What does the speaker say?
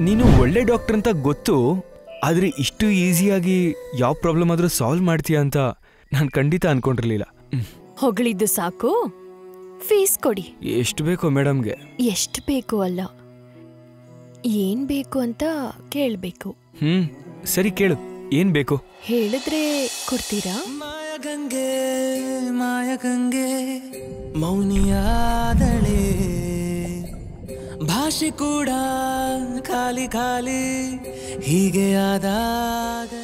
ನೀನು ಒಳ್ಳೆ ಡಾಕ್ಟರ್ ಅಂತ ಗೊತ್ತು ಆದರೆ ಇಷ್ಟು ಈಸಿಯಾಗಿ ಯಾವ ಪ್ರಾಬ್ಲಮ್ ಆದರೂ ಸಾಲ್ವ್ ಮಾಡ್ತೀಯ ಅಂತ ನಾನು ಖಂಡಿತ ಅನ್ಕೊಂಡಿರ್ಲಿಲ್ಲ ಹ್ಮ್. ಹೊಗಳಿದ್ದು ಸಾಕು ಫೀಸ್ ಕೊಡಿ ಎಷ್ಟು ಬೇಕೋ ಮೇಡಮ್ಗೆ ಎಷ್ಟು ಬೇಕು ಅಲ್ಲ ಏನ್ ಬೇಕು ಅಂತ ಕೇಳ್ಬೇಕು ಹ್ಞೂ ಸರಿ ಕೇಳು ಏನು ಬೇಕು ಹೇಳಿದ್ರೆ ಕೊಡ್ತೀರಾ ಮಾಯಗಂಗೆ ಮಾಯಗಂಗೆ ಮೌನಿಯಾದಳೆ ಭಾಷೆ ಕೂಡ ಖಾಲಿ ಖಾಲಿ ಹೀಗೆ ಆದಾಗ